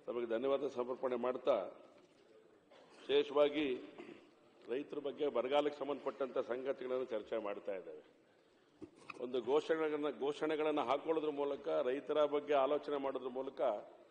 ತಮಗೆ ಧನ್ಯವಾದ ಸಮರ್ಪಣೆ ಮಾಡ್ತಾ ವಿಶೇಷವಾಗಿ ರೈತರ ಬಗ್ಗೆ ಬರಗಾಲಕ್ಕೆ ಸಂಬಂಧಪಟ್ಟಂತ ಸಂಗತಿಗಳನ್ನು ಚರ್ಚೆ ಮಾಡ್ತಾ ಇದ್ದೇವೆ ಒಂದು ಘೋಷಣೆಗಳನ್ನ ಘೋಷಣೆಗಳನ್ನು ಹಾಕೊಳ್ಳೋದ್ರ ಮೂಲಕ ರೈತರ ಬಗ್ಗೆ ಆಲೋಚನೆ ಮಾಡೋದ್ರ ಮೂಲಕ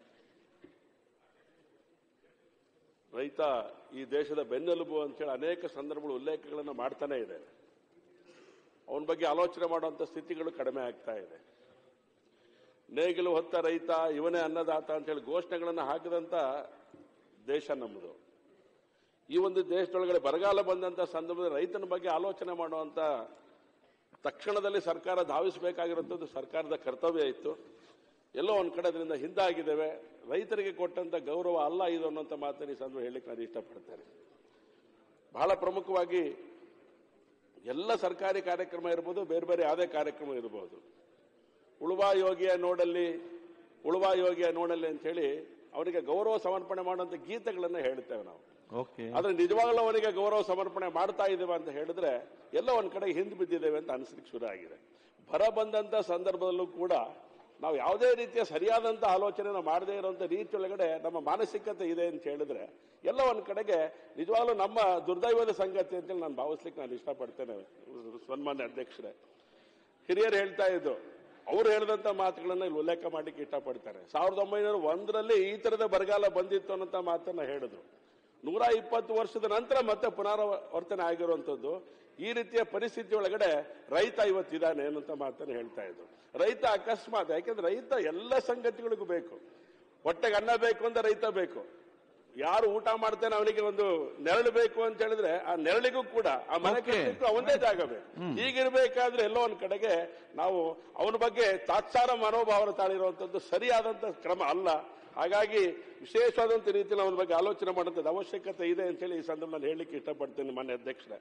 ರೈತ ಈ ದೇಶದ ಬೆನ್ನೆಲುಬು ಅಂತೇಳಿ ಅನೇಕ ಸಂದರ್ಭಗಳು ಉಲ್ಲೇಖಗಳನ್ನು ಮಾಡ್ತಾನೆ ಇದೆ ಅವನ ಬಗ್ಗೆ ಆಲೋಚನೆ ಮಾಡುವಂತ ಸ್ಥಿತಿಗಳು ಕಡಿಮೆ ಆಗ್ತಾ ಇದೆ ನೇಗಿಲು ಹೊತ್ತ ರೈತ ಇವನೇ ಅನ್ನದಾತ ಅಂತೇಳಿ ಘೋಷಣೆಗಳನ್ನು ಹಾಕಿದಂತ ದೇಶ ನಮ್ಮದು ಈ ಒಂದು ದೇಶದೊಳಗಡೆ ಬರಗಾಲ ಬಂದಂತ ಸಂದರ್ಭದಲ್ಲಿ ರೈತನ ಬಗ್ಗೆ ಆಲೋಚನೆ ಮಾಡುವಂತ ತಕ್ಷಣದಲ್ಲಿ ಸರ್ಕಾರ ಧಾವಿಸಬೇಕಾಗಿರುವಂಥದ್ದು ಸರ್ಕಾರದ ಕರ್ತವ್ಯ ಇತ್ತು ಎಲ್ಲೋ ಒಂದ್ ಕಡೆ ಅದರಿಂದ ಹಿಂದಾಗಿದ್ದೇವೆ ರೈತರಿಗೆ ಕೊಟ್ಟಂತ ಗೌರವ ಅಲ್ಲ ಇದು ಅನ್ನೋಂಥ ಮಾತನ್ನು ಈ ಸಂದರ್ಭ ಹೇಳಲಿಕ್ಕೆ ನಾನು ಇಷ್ಟಪಡ್ತೇನೆ ಬಹಳ ಪ್ರಮುಖವಾಗಿ ಎಲ್ಲ ಸರ್ಕಾರಿ ಕಾರ್ಯಕ್ರಮ ಇರ್ಬೋದು ಬೇರೆ ಬೇರೆ ಯಾವುದೇ ಕಾರ್ಯಕ್ರಮ ಇರಬಹುದು ಉಳುವ ಯೋಗಿಯ ನೋಡಲ್ಲಿ ಉಳುವ ಯೋಗಿಯ ನೋಡಲ್ಲಿ ಅಂತ ಹೇಳಿ ಅವನಿಗೆ ಗೌರವ ಸಮರ್ಪಣೆ ಮಾಡುವಂತ ಗೀತೆಗಳನ್ನ ಹೇಳ್ತೇವೆ ನಾವು ಓಕೆ ಆದ್ರೆ ನಿಜವಾಗ್ಲೂ ಅವನಿಗೆ ಗೌರವ ಸಮರ್ಪಣೆ ಮಾಡ್ತಾ ಇದ್ದೇವೆ ಅಂತ ಹೇಳಿದ್ರೆ ಎಲ್ಲ ಒಂದ್ ಕಡೆ ಹಿಂದೆ ಬಿದ್ದಿದ್ದೇವೆ ಅಂತ ಅನಿಸ್ಲಿಕ್ಕೆ ಶುರು ಆಗಿದೆ ಬರ ಬಂದಂತ ಸಂದರ್ಭದಲ್ಲೂ ಕೂಡ ನಾವು ಯಾವುದೇ ರೀತಿಯ ಸರಿಯಾದಂತ ಆಲೋಚನೆ ಮಾಡದೇ ಇರುವಂತ ರೀತಿಯೊಳಗಡೆ ನಮ್ಮ ಮಾನಸಿಕತೆ ಇದೆ ಅಂತ ಹೇಳಿದ್ರೆ ಎಲ್ಲ ಒಂದ್ ಕಡೆಗೆ ನಿಜವಾಗ್ಲೂ ನಮ್ಮ ದುರ್ದೈವದ ಸಂಗತಿ ಅಂತೇಳಿ ನಾನು ಭಾವಿಸ್ಲಿಕ್ಕೆ ನಾನು ಇಷ್ಟಪಡ್ತೇನೆ ಸನ್ಮಾನ್ಯ ಅಧ್ಯಕ್ಷರೇ ಹಿರಿಯರು ಹೇಳ್ತಾ ಇದ್ದು ಅವ್ರು ಹೇಳಿದಂತ ಮಾತುಗಳನ್ನ ಇಲ್ಲಿ ಉಲ್ಲೇಖ ಮಾಡ್ಲಿಕ್ಕೆ ಇಷ್ಟಪಡ್ತಾರೆ ಸಾವಿರದ ಒಂಬೈನೂರ ಒಂದರಲ್ಲಿ ಈ ತರದ ಬರಗಾಲ ಬಂದಿತ್ತು ಅನ್ನೋಂಥ ಮಾತನ್ನ ಹೇಳಿದ್ರು ನೂರ ಇಪ್ಪತ್ತು ವರ್ಷದ ನಂತರ ಮತ್ತೆ ಪುನರಾವರ್ತನೆ ಆಗಿರುವಂತದ್ದು ಈ ರೀತಿಯ ಪರಿಸ್ಥಿತಿ ಒಳಗಡೆ ರೈತ ಇವತ್ತಿದ್ದಾನೆ ಅನ್ನೋಂಥ ಮಾತನ್ನು ಹೇಳ್ತಾ ಇದ್ರು ರೈತ ಅಕಸ್ಮಾತ್ ಯಾಕೆಂದ್ರೆ ರೈತ ಎಲ್ಲ ಸಂಗತಿಗಳಿಗೂ ಬೇಕು ಹೊಟ್ಟೆಗೆ ಅನ್ನ ಬೇಕು ಅಂದ್ರೆ ರೈತ ಬೇಕು ಯಾರು ಊಟ ಮಾಡ್ತಾನೆ ಅವನಿಗೆ ಒಂದು ನೆರಳು ಬೇಕು ಅಂತ ಹೇಳಿದ್ರೆ ಆ ನೆರಳಿಗೂ ಕೂಡ ಆ ಮನೆ Okay. ಕಟ್ಟಲಿಕ್ಕೂ ಅವನದೇ ಜಾಗ ಬೇಕು ಹೀಗಿರ್ಬೇಕಾದ್ರೆ ಎಲ್ಲೋ ಒಂದ್ ಕಡೆಗೆ ನಾವು ಅವನ ಬಗ್ಗೆ ತಾತ್ಸಾರ ಮನೋಭಾವನ ತಾಳಿರುವಂತದ್ದು ಸರಿಯಾದಂತ ಕ್ರಮ ಅಲ್ಲ ಹಾಗಾಗಿ ವಿಶೇಷವಾದಂತ ರೀತಿಯಲ್ಲಿ ಅವನ ಬಗ್ಗೆ ಆಲೋಚನೆ ಮಾಡುವಂತದ್ದು ಅವಶ್ಯಕತೆ ಇದೆ ಅಂತ ಹೇಳಿ ಈ ಸಂದರ್ಭದಲ್ಲಿ ಹೇಳಲಿಕ್ಕೆ ಇಷ್ಟಪಡ್ತೇನೆ ಮಾನ್ಯ ಅಧ್ಯಕ್ಷರೇ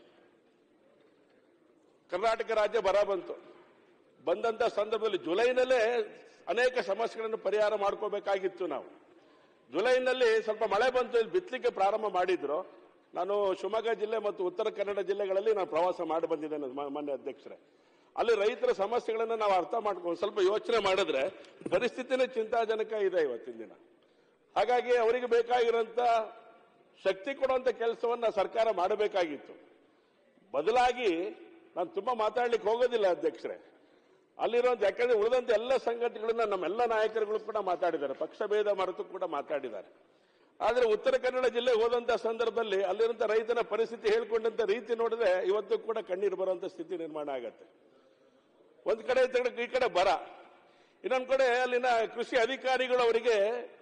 ಕರ್ನಾಟಕ ರಾಜ್ಯ ಬರ ಬಂತು ಬಂದಂತ ಸಂದರ್ಭದಲ್ಲಿ ಜುಲೈನಲ್ಲೇ ಅನೇಕ ಸಮಸ್ಯೆಗಳನ್ನು ಪರಿಹಾರ ಮಾಡ್ಕೋಬೇಕಾಗಿತ್ತು ನಾವು ಜುಲೈನಲ್ಲಿ ಸ್ವಲ್ಪ ಮಳೆ ಬಂತು ಇಲ್ಲಿ ಬಿತ್ತಲಿಕ್ಕೆ ಪ್ರಾರಂಭ ಮಾಡಿದ್ರು ನಾನು ಶಿವಮೊಗ್ಗ ಜಿಲ್ಲೆ ಮತ್ತು ಉತ್ತರ ಕನ್ನಡ ಜಿಲ್ಲೆಗಳಲ್ಲಿ ನಾನು ಪ್ರವಾಸ ಮಾಡಿ ಬಂದಿದ್ದೇನೆ ಮ- ಮಾನ್ಯ ಅಧ್ಯಕ್ಷರೇ ಅಲ್ಲಿ ರೈತರ ಸಮಸ್ಯೆಗಳನ್ನು ನಾವು ಅರ್ಥ ಮಾಡ್ಕೊಂಡು ಸ್ವಲ್ಪ ಯೋಚನೆ ಮಾಡಿದ್ರೆ ಪರಿಸ್ಥಿತಿನೇ ಚಿಂತಾಜನಕ ಇದೆ ಇವತ್ತಿನ ದಿನ ಹಾಗಾಗಿ ಅವರಿಗೆ ಬೇಕಾಗಿರುವಂತ ಶಕ್ತಿ ಕೊಡುವಂತ ಕೆಲಸವನ್ನ ಸರ್ಕಾರ ಮಾಡಬೇಕಾಗಿತ್ತು ಬದಲಾಗಿ ನಾನು ತುಂಬಾ ಮಾತಾಡ್ಲಿಕ್ಕೆ ಹೋಗೋದಿಲ್ಲ ಅಧ್ಯಕ್ಷರೇ ಅಲ್ಲಿರುವಂತ ಯಾಕಂದ್ರೆ ಉಳಿದಂತ ಎಲ್ಲ ಸಂಗತಿಗಳನ್ನ ನಮ್ಮೆಲ್ಲ ನಾಯಕರುಗಳು ಕೂಡ ಮಾತಾಡಿದ್ದಾರೆ ಪಕ್ಷ ಭೇದ ಮರೆತು ಕೂಡ ಮಾತಾಡಿದ್ದಾರೆ ಆದ್ರೆ ಉತ್ತರ ಕನ್ನಡ ಜಿಲ್ಲೆ ಹೋದಂತ ಸಂದರ್ಭದಲ್ಲಿ ಅಲ್ಲಿರುವಂತ ರೈತನ ಪರಿಸ್ಥಿತಿ ಹೇಳ್ಕೊಂಡಂತ ರೀತಿ ನೋಡಿದ್ರೆ ಇವತ್ತು ಕೂಡ ಕಣ್ಣೀರು ಬರುವಂತ ಸ್ಥಿತಿ ನಿರ್ಮಾಣ ಆಗತ್ತೆ ಒಂದ್ ಕಡೆ ಈ ಕಡೆ- ಈ ಕಡೆ ಬರ ಇನ್ನೊಂದ್ ಕಡೆ ಅಲ್ಲಿನ ಕೃಷಿ ಅಧಿಕಾರಿಗಳು ಅವರಿಗೆ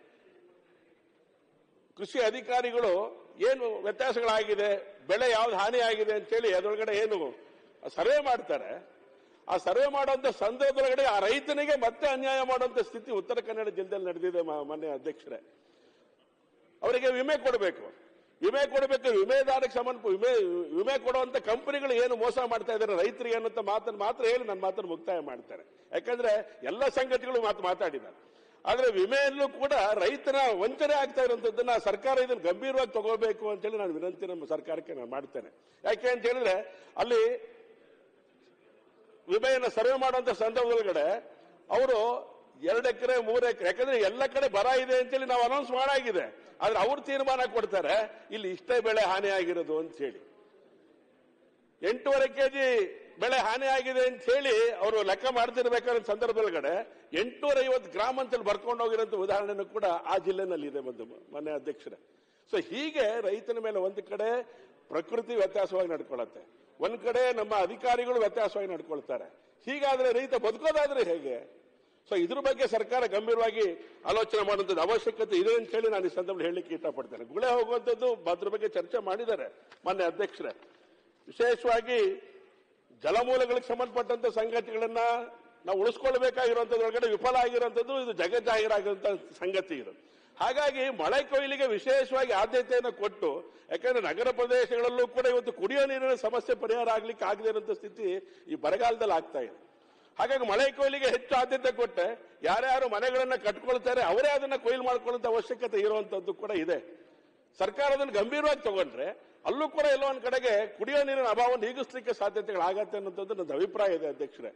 ಕೃಷಿ ಅಧಿಕಾರಿಗಳು ಏನು ವ್ಯತ್ಯಾಸಗಳಾಗಿದೆ ಬೆಳೆ ಯಾವ್ದು ಹಾನಿ ಆಗಿದೆ ಅಂತೇಳಿ ಅದರೊಳಗಡೆ ಏನು ಸರ್ವೆ ಮಾಡ್ತಾರೆ ಆ ಸರ್ವೆ ಮಾಡುವಂತ ಸಂದರ್ಭದೊಳಗಡೆ ಆ ರೈತನಿಗೆ ಮತ್ತೆ ಅನ್ಯಾಯ ಮಾಡುವಂತ ಸ್ಥಿತಿ ಉತ್ತರ ಕನ್ನಡ ಜಿಲ್ಲೆಯಲ್ಲಿ ನಡೆದಿದೆ ಮ- ಮಾನ್ಯ ಅಧ್ಯಕ್ಷರೇ ಅವರಿಗೆ ವಿಮೆ ಕೊಡಬೇಕು ವಿಮೆ ಕೊಡಬೇಕು ವಿಮೆದಾರಕ್ಕೆ ಸಂಬಂಧ ವಿಮೆ ವಿಮೆ ಕೊಡುವಂತ ಕಂಪನಿಗಳು ಏನು ಮೋಸ ಮಾಡ್ತಾ ಇದ್ದಾರೆ ರೈತರಿಗೆ ಅನ್ನೋಂಥ ಮಾತನ್ನು ಮಾತ್ರ ಹೇಳಿ ನನ್ನ ಮಾತನ್ನು ಮುಕ್ತಾಯ ಮಾಡ್ತಾರೆ ಯಾಕಂದ್ರೆ ಎಲ್ಲ ಸಂಗತಿಗಳು ಮಾತು ಮಾತಾಡಿದ್ದಾರೆ ಆದ್ರೆ ವಿಮೆಯಲ್ಲೂ ಕೂಡ ರೈತನ ವಂಚನೆ ಆಗ್ತಾ ಇರುವಂತದ್ದನ್ನ ಸರ್ಕಾರ ಇದನ್ನು ಗಂಭೀರವಾಗಿ ತಗೋಬೇಕು ಅಂತೇಳಿ ನಾನು ವಿನಂತಿ ನಮ್ಮ ಸರ್ಕಾರಕ್ಕೆ ನಾನು ಮಾಡ್ತೇನೆ ಯಾಕೆ ಅಂತ ಹೇಳಿದ್ರೆ ಅಲ್ಲಿ ವಿಮೆಯನ್ನು ಸರ್ವೆ ಮಾಡುವಂತ ಸಂದರ್ಭದೊಳಗಡೆ ಅವರು ಎರಡು ಎಕರೆ ಮೂರು ಎಕರೆ ಯಾಕಂದ್ರೆ ಎಲ್ಲ ಕಡೆ ಬರ ಇದೆ ಅಂತೇಳಿ ನಾವು ಅನೌನ್ಸ್ ಮಾಡಾಗಿದೆ ಆದ್ರೆ ಅವ್ರು ತೀರ್ಮಾನ ಕೊಡ್ತಾರೆ ಇಲ್ಲಿ ಇಷ್ಟೇ ಬೆಳೆ ಹಾನಿ ಆಗಿರೋದು ಅಂತ ಹೇಳಿ ಎಂಟೂವರೆ ಕೆಜಿ ಬೆಳೆ ಹಾನಿ ಆಗಿದೆ ಅಂತ ಹೇಳಿ ಅವರು ಲೆಕ್ಕ ಮಾಡ್ತಿರ್ಬೇಕಾದ ಸಂದರ್ಭದೊಳಗಡೆ ಎಂಟೂರ ಐವತ್ತು ಗ್ರಾಮ್ ಅಂತೇಳಿ ಬರ್ಕೊಂಡು ಹೋಗಿರೋಂಥ ಉದಾಹರಣೆನೂ ಕೂಡ ಆ ಜಿಲ್ಲೆನಲ್ಲಿ ಇದೆ ಬಂದು ಮನೆ ಅಧ್ಯಕ್ಷರೇ ಸೊ ಹೀಗೆ ರೈತನ ಮೇಲೆ ಒಂದು ಕಡೆ ಪ್ರಕೃತಿ ವ್ಯತ್ಯಾಸವಾಗಿ ನಡ್ಕೊಳ್ಳುತ್ತೆ ಒಂದ್ ಕಡೆ ನಮ್ಮ ಅಧಿಕಾರಿಗಳು ವ್ಯತ್ಯಾಸವಾಗಿ ನಡ್ಕೊಳ್ತಾರೆ ಹೀಗಾದ್ರೆ ರೈತ ಬದುಕೋದಾದ್ರೆ ಹೇಗೆ ಸೊ ಇದ್ರ ಬಗ್ಗೆ ಸರ್ಕಾರ ಗಂಭೀರವಾಗಿ ಆಲೋಚನೆ ಮಾಡುವಂಥದ್ದು ಅವಶ್ಯಕತೆ ಇದೆ ಅಂತ ಹೇಳಿ ನಾನು ಈ ಸಂದರ್ಭದಲ್ಲಿ ಹೇಳಲಿಕ್ಕೆ ಇಷ್ಟಪಡ್ತೇನೆ ಗುಳೆ ಹೋಗುವಂಥದ್ದು ಅದ್ರ ಬಗ್ಗೆ ಚರ್ಚೆ ಮಾಡಿದ್ದಾರೆ ಮಾನ್ಯ ಅಧ್ಯಕ್ಷರೇ ವಿಶೇಷವಾಗಿ ಜಲಮೂಲಗಳಿಗೆ ಸಂಬಂಧಪಟ್ಟಂತ ಸಂಗತಿಗಳನ್ನ ನಾವು ಉಳಿಸ್ಕೊಳ್ಬೇಕಾಗಿರುವಂತದ್ರೊಳಗಡೆ ವಿಫಲ ಆಗಿರುವಂತದ್ದು ಇದು ಜಗಜ್ಜಾಹೀರಾಗಿರುವಂತ ಸಂಗತಿ ಇದು ಹಾಗಾಗಿ ಮಳೆ ಕೊಯ್ಲಿಗೆ ವಿಶೇಷವಾಗಿ ಆದ್ಯತೆಯನ್ನು ಕೊಟ್ಟು ಯಾಕಂದ್ರೆ ನಗರ ಪ್ರದೇಶಗಳಲ್ಲೂ ಕೂಡ ಇವತ್ತು ಕುಡಿಯೋ ನೀರಿನ ಸಮಸ್ಯೆ ಪರಿಹಾರ ಆಗ್ಲಿಕ್ಕೆ ಆಗದೇ ಇರುವಂತ ಸ್ಥಿತಿ ಈ ಬರಗಾಲದಲ್ಲಿ ಆಗ್ತಾ ಇದೆ ಹಾಗಾಗಿ ಮಳೆ ಕೊಯ್ಲಿಗೆ ಹೆಚ್ಚು ಆದ್ಯತೆ ಕೊಟ್ಟೆ ಯಾರ್ಯಾರು ಮನೆಗಳನ್ನ ಕಟ್ಕೊಳ್ತಾರೆ ಅವರೇ ಅದನ್ನ ಕೊಯ್ಲು ಮಾಡ್ಕೊಳ್ಳುವಂತ ಅವಶ್ಯಕತೆ ಇರುವಂತದ್ದು ಕೂಡ ಇದೆ ಸರ್ಕಾರ ಅದನ್ನು ಗಂಭೀರವಾಗಿ ತಗೊಂಡ್ರೆ ಅಲ್ಲೂ ಕೂಡ ಎಲ್ಲೋ ಒಂದ್ ಕಡೆಗೆ ಕುಡಿಯೋ ನೀರಿನ ಅಭಾವ ನೀಗಿಸ್ಲಿಕ್ಕೆ ಸಾಧ್ಯತೆಗಳಾಗತ್ತೆ ಅನ್ನೋಂಥದ್ದು ನನ್ನ ಅಭಿಪ್ರಾಯ ಇದೆ ಅಧ್ಯಕ್ಷರೇ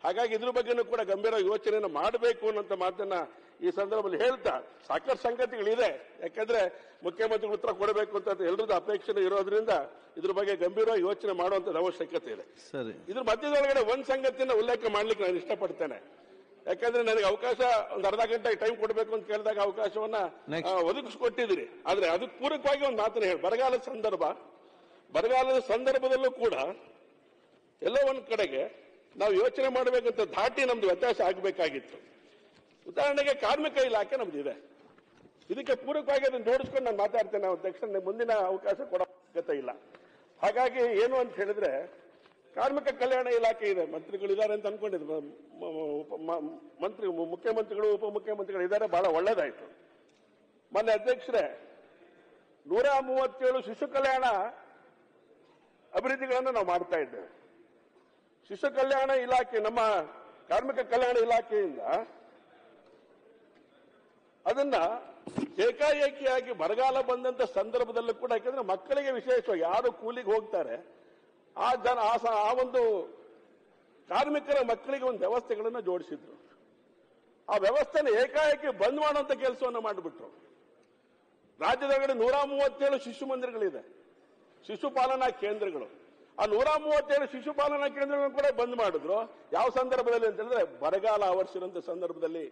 ಹಾಗಾಗಿ ಇದ್ರ ಬಗ್ಗೆನೂ ಕೂಡ ಗಂಭೀರ ಯೋಚನೆಯನ್ನು ಮಾಡಬೇಕು ಅನ್ನೋಂಥ ಮಾತನ್ನ ಈ ಸಂದರ್ಭದಲ್ಲಿ ಹೇಳ್ತಾ ಸಾಕಷ್ಟು ಸಂಗತಿಗಳಿದೆ ಯಾಕಂದ್ರೆ ಮುಖ್ಯಮಂತ್ರಿಗಳು ಉತ್ತರ ಕೊಡಬೇಕು ಅಂತ ಎಲ್ಲರದ್ದು ಅಪೇಕ್ಷೆ ಇರೋದ್ರಿಂದ ಇದ್ರ ಬಗ್ಗೆ ಗಂಭೀರವಾಗಿ ಯೋಚನೆ ಮಾಡುವಂತದ್ದು ಅವಶ್ಯಕತೆ ಇದೆ ಸರಿ ಇದ್ರ ಮಧ್ಯದೊಳಗಡೆ ಒಂದ್ ಸಂಗತಿನ ಉಲ್ಲೇಖ ಮಾಡ್ಲಿಕ್ಕೆ ನಾನು ಇಷ್ಟಪಡ್ತೇನೆ ಯಾಕಂದ್ರೆ ನನಗೆ ಅವಕಾಶ ಒಂದು ಅರ್ಧ ಗಂಟೆ ಟೈಮ್ ಕೊಡಬೇಕು ಅಂತ ಕೇಳಿದಾಗ ಅವಕಾಶವನ್ನ Next. ಆ, ಒದಗಿಸ್ಕೊಟ್ಟಿದ್ದೀರಿ ಆದ್ರೆ ಅದಕ್ಕೆ ಪೂರಕವಾಗಿ ಒಂದು ಮಾತನ್ನ ಹೇಳಿ ಬರಗಾಲದ ಸಂದರ್ಭ ಬರಗಾಲದ ಸಂದರ್ಭದಲ್ಲೂ ಕೂಡ ಎಲ್ಲೋ ಒಂದ್ ಕಡೆಗೆ ನಾವು ಯೋಚನೆ ಮಾಡಬೇಕಂತ ಧಾಟಿ ನಮ್ದು ವ್ಯತ್ಯಾಸ ಆಗಬೇಕಾಗಿತ್ತು ಉದಾಹರಣೆಗೆ ಕಾರ್ಮಿಕ ಇಲಾಖೆ ನಮ್ದು ಇದೆ ಇದಕ್ಕೆ ಪೂರಕವಾಗಿ ಅದನ್ನು ಜೋಡಿಸ್ಕೊಂಡು ನಾನು ಮಾತಾಡ್ತೇನೆ ಅಧ್ಯಕ್ಷ ನನಗೆ ಮುಂದಿನ ಅವಕಾಶ ಕೊಡೋ ಅಗತ್ಯ ಇಲ್ಲ ಹಾಗಾಗಿ ಏನು ಅಂತ ಹೇಳಿದ್ರೆ ಕಾರ್ಮಿಕ ಕಲ್ಯಾಣ ಇಲಾಖೆ ಇದೆ ಮಂತ್ರಿಗಳಿದ್ದಾರೆ ಅಂತ ಅನ್ಕೊಂಡಿದ್ದೆ ಮ- ಮ- ಉಪ- ಮ- ಮಂತ್ರಿ ಮು- ಮುಖ್ಯಮಂತ್ರಿಗಳು ಉಪಮುಖ್ಯಮಂತ್ರಿಗಳು ಇದ್ದಾರೆ ಬಹಳ ಒಳ್ಳೇದಾಯ್ತು ಮೊನ್ನೆ ಅಧ್ಯಕ್ಷರೇ ನೂರ ಮೂವತ್ತೇಳು ಶಿಶು ಕಲ್ಯಾಣ ಅಭಿವೃದ್ಧಿಗಳನ್ನು ನಾವು ಮಾಡ್ತಾ ಇದ್ದೇವೆ ಶಿಶು ಕಲ್ಯಾಣ ಇಲಾಖೆ ನಮ್ಮ ಕಾರ್ಮಿಕ ಕಲ್ಯಾಣ ಇಲಾಖೆಯಿಂದ ಅದನ್ನ ಏಕಾಏಕಿಯಾಗಿ ಬರಗಾಲ ಬಂದಂತ ಸಂದರ್ಭದಲ್ಲೂ ಕೂಡ ಯಾಕಂದ್ರೆ ಮಕ್ಕಳಿಗೆ ವಿಶೇಷವಾಗಿ ಯಾರು ಕೂಲಿಗೆ ಹೋಗ್ತಾರೆ ಆ ಜನ ಆ ಸ- ಆ ಒಂದು ಕಾರ್ಮಿಕರ ಮಕ್ಕಳಿಗೆ ಒಂದು ವ್ಯವಸ್ಥೆಗಳನ್ನು ಜೋಡಿಸಿದ್ರು ಆ ವ್ಯವಸ್ಥೆನ ಏಕಾಏಕಿ ಬಂದ್ ಮಾಡುವಂತ ಕೆಲಸವನ್ನು ಮಾಡಿಬಿಟ್ರು ರಾಜ್ಯದೊಳಗಡೆ ನೂರ ಮೂವತ್ತೇಳು ಶಿಶು ಮಂದಿರಗಳಿದೆ ಶಿಶು ಪಾಲನಾ ಕೇಂದ್ರಗಳು ಆ ನೂರ ಮೂವತ್ತೇಳು ಶಿಶು ಪಾಲನಾ ಕೇಂದ್ರಗಳನ್ನು ಕೂಡ ಬಂದ್ ಮಾಡಿದ್ರು ಯಾವ ಸಂದರ್ಭದಲ್ಲಿ ಅಂತ ಹೇಳಿದ್ರೆ ಬರಗಾಲ ಆವರಿಸಿರುವಂತ ಸಂದರ್ಭದಲ್ಲಿ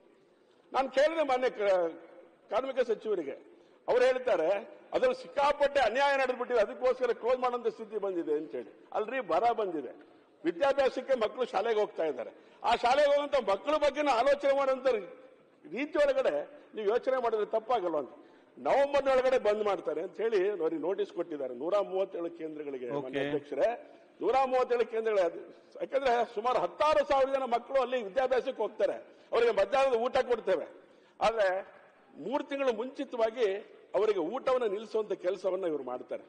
ನಾನು ಕೇಳಿದೆ ಮಾನ್ಯ ಕ- ಕಾರ್ಮಿಕ ಸಚಿವರಿಗೆ ಅವ್ರು ಹೇಳ್ತಾರೆ ಅದ್ರಲ್ಲಿ ಸಿಕ್ಕಾಪಟ್ಟೆ ಅನ್ಯಾಯ ನಡೆದ್ಬಿಟ್ಟಿದೆ ಅದಕ್ಕೋಸ್ಕರ ಕ್ಲೋಸ್ ಮಾಡುವಂತ ಸ್ಥಿತಿ ಬಂದಿದೆ ಅಂತ ಹೇಳಿ ಅಲ್ರಿ ಬರ ಬಂದಿದೆ ವಿದ್ಯಾಭ್ಯಾಸಕ್ಕೆ ಮಕ್ಕಳು ಶಾಲೆಗೆ ಹೋಗ್ತಾ ಇದ್ದಾರೆ ಆ ಶಾಲೆಗೆ ಹೋಗುವಂತ ಮಕ್ಕಳ ಬಗ್ಗೆ ಆಲೋಚನೆ ಮಾಡುವಂತ ರೀತಿ ಒಳಗಡೆ ನೀವು ಯೋಚನೆ ಮಾಡಿದ್ರೆ ತಪ್ಪಾಗಲ್ಲ ಅಂತ ನವೆಂಬರ್ ಒಳಗಡೆ ಬಂದ್ ಮಾಡ್ತಾರೆ ಅಂತ ಹೇಳಿ ನೋಡಿ ನೋಟಿಸ್ ಕೊಟ್ಟಿದ್ದಾರೆ ನೂರ ಮೂವತ್ತೇಳು ಕೇಂದ್ರಗಳಿಗೆ ಮಾನ್ಯ Okay. ಅಧ್ಯಕ್ಷರೇ ನೂರ ಮೂವತ್ತೇಳು ಕೇಂದ್ರಗಳು ಅದು. ಯಾಕಂದ್ರೆ ಸುಮಾರು ಹತ್ತಾರು ಸಾವಿರ ಜನ ಮಕ್ಕಳು ಅಲ್ಲಿ ವಿದ್ಯಾಭ್ಯಾಸಕ್ಕೆ ಹೋಗ್ತಾರೆ ಅವರಿಗೆ ಮಧ್ಯಾಹ್ನದ ಊಟ ಕೊಡ್ತೇವೆ ಆದ್ರೆ ಮೂರು ತಿಂಗಳು ಮುಂಚಿತವಾಗಿ ಅವರಿಗೆ ಊಟವನ್ನು ನಿಲ್ಲಿಸುವಂತ ಕೆಲಸವನ್ನ ಇವರು ಮಾಡ್ತಾರೆ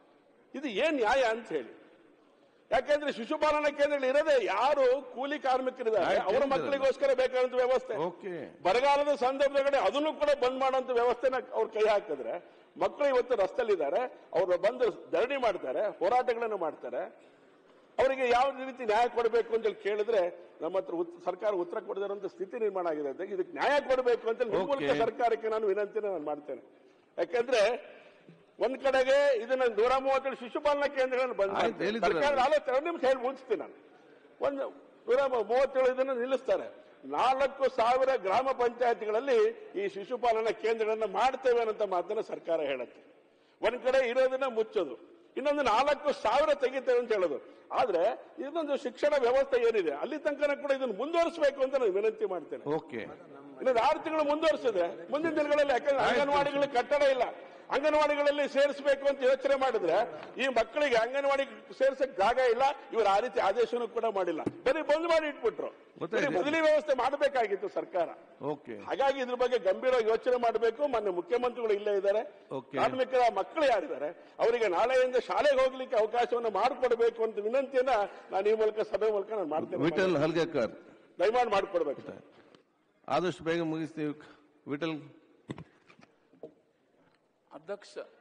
ಇದು ಏನ್ ನ್ಯಾಯ ಅಂತ ಹೇಳಿ ಯಾಕೆಂದ್ರೆ ಶಿಶುಪಾಲನಾ ಕೇಂದ್ರಗಳು ಇರೋದೇ ಯಾರು ಕೂಲಿ ಕಾರ್ಮಿಕರಿದ್ದಾರೆ ಆಯ್ತು, ಅವರ ಹೇಳಿದ್ರಲ್ಲ. ಮಕ್ಕಳಿಗೋಸ್ಕರ ಬೇಕಾದಂತ ವ್ಯವಸ್ಥೆ ಓಕೆ ಬರಗಾಲದ ಸಂದರ್ಭದೊಳಗಡೆ ಅದನ್ನು ಕೂಡ ಬಂದ್ ಮಾಡುವಂತ ವ್ಯವಸ್ಥೆನ ಅವ್ರು ಕೈ ಹಾಕಿದ್ರೆ ಮಕ್ಕಳು ಇವತ್ತು ರಸ್ತೆಲಿದ್ದಾರೆ ಅವರು ಬಂದು ಧರಣಿ ಮಾಡ್ತಾರೆ ಹೋರಾಟಗಳನ್ನು ಮಾಡ್ತಾರೆ ಅವರಿಗೆ ಯಾವ ರೀತಿ ನ್ಯಾಯ ಕೊಡಬೇಕು ಅಂತ ಹೇಳಿ ಕೇಳಿದ್ರೆ ನಮ್ಮ ಹತ್ರ ಉತ್- ಸರ್ಕಾರ ಉತ್ತರ ಕೊಡದಿರುವಂತ ಸ್ಥಿತಿ ನಿರ್ಮಾಣ ಆಗಿದೆ ಅಧ್ಯಕ್ಷ. ಇದಕ್ಕೆ ನ್ಯಾಯ ಕೊಡಬೇಕು ಅಂತ ನಿಮ್ಮ ಮೂಲಕ Okay. ಸರ್ಕಾರಕ್ಕೆ ನಾನು ವಿನಂತಿನ ನಾನು ಮಾಡ್ತೇನೆ ಯಾಕಂದ್ರೆ ಒಂದ್ ಕಡೆಗೆ ಇದನ್ನ ನೂರ ಮೂವತ್ತೇಳು ಶಿಶುಪಾಲನಾ ಕೇಂದ್ರಗಳನ್ನು ಬಂದ್ ಆಯ್ತು, ಮಾಡ್ತಾರೆ. ಹೇಳಿದ್ರಲ್ಲ. ಸರ್ಕಾರದ ಆಲೋಚನೆ ಒಂದು ನಿಮಿಷ ಹೇಳಿ ಮುಗಿಸ್ತೀನಿ ನಾನು ಒಂದು ನೂರ ಮೂವತ್ತೇಳು ಇದನ್ನು ನಿಲ್ಲಿಸ್ತಾರೆ ನಾಲ್ಕು ಸಾವಿರ ಗ್ರಾಮ ಪಂಚಾಯತ್ಗಳಲ್ಲಿ ಈ ಶಿಶುಪಾಲನಾ ಕೇಂದ್ರಗಳನ್ನ ಮಾಡ್ತೇವೆ ಅನ್ನೋ ಮಾತನ್ನ ಸರ್ಕಾರ ಹೇಳುತ್ತೆ ಒಂದ್ ಕಡೆ ಇರೋದನ್ನ ಮುಚ್ಚೋದು ಇನ್ನೊಂದು ನಾಲ್ಕು ಸಾವಿರ ತೆಗಿತೇವೆ ಅಂತ ಹೇಳೋದು ಆದ್ರೆ ಇದೊಂದು ಶಿಕ್ಷಣ ವ್ಯವಸ್ಥೆ ಏನಿದೆ ಅಲ್ಲಿ ತನಕ ಕೂಡ ಇದನ್ನು ಮುಂದುವರಿಸಬೇಕು ಅಂತ ನಾನು ವಿನಂತಿ ಮಾಡ್ತೇನೆ ಓಕೆ ಇನ್ನೊಂದು ಆರು ತಿಂಗಳು ಮುಂದುವರಿಸಿದೆ ಮುಂದಿನ ದಿನಗಳಲ್ಲಿ ಯಾಕಂದ್ರೆ ಆಯ್ತು. ಅಂಗನವಾಡಿಗಳಿಗೆ ಕಟ್ಟಡ ಇಲ್ಲ ಅಂಗನವಾಡಿಗಳಲ್ಲಿ ಸೇರಿಸಬೇಕು ಅಂತ ಯೋಚನೆ ಮಾಡಿದ್ರೆ ಈ ಮಕ್ಕಳಿಗೆ ಅಂಗನವಾಡಿ ಸೇರ್ಸಕ್ ಜಾಗ ಇಲ್ಲ ಇವರು ಆ ರೀತಿ ಆದೇಶನೂ ಕೂಡ ಮಾಡಿಲ್ಲ ಬರೀ ಬಂದ್ ಮಾಡಿ ಇಟ್ಬಿಟ್ರು ಗೊತ್ತಾಯ್ತು. ಬರೀ ಬದಲಿ ವ್ಯವಸ್ಥೆ ಮಾಡಬೇಕಾಗಿತ್ತು ಸರ್ಕಾರ ಓಕೆ ಹಾಗಾಗಿ ಇದ್ರ ಬಗ್ಗೆ ಗಂಭೀರ ಯೋಚನೆ ಮಾಡಬೇಕು ಮೊನ್ನೆ ಮುಖ್ಯಮಂತ್ರಿಗಳು ಇಲ್ಲೇ ಇದ್ದಾರೆ Okay. ಕಾರ್ಮಿಕರ ಮಕ್ಕಳು ಯಾರಿದ್ದಾರೆ ಅವರಿಗೆ ನಾಳೆಯಿಂದ ಶಾಲೆಗೆ ಹೋಗ್ಲಿಕ್ಕೆ ಅವಕಾಶವನ್ನು ಮಾಡಿಕೊಡ್ಬೇಕು ಅಂತ ವಿನಂತಿಯನ್ನ ನಾನು ಈ ಮೂಲಕ ಸಭೆ ಮೂಲಕ ನಾನು ಮಾಡ್ತೇನೆ ವಿಠಲ್ ಹಲ್ಗೇಕರ್ ದಯಮಾಡಿ ಮಾಡಿಕೊಡ್ಬೇಕು ಸರ್ ಆದಷ್ಟು ಬೇಗ ಮುಗಿಸ್ತೀವಿ ವಿಠಲ್ ಅಧ್ಯಕ್ಷ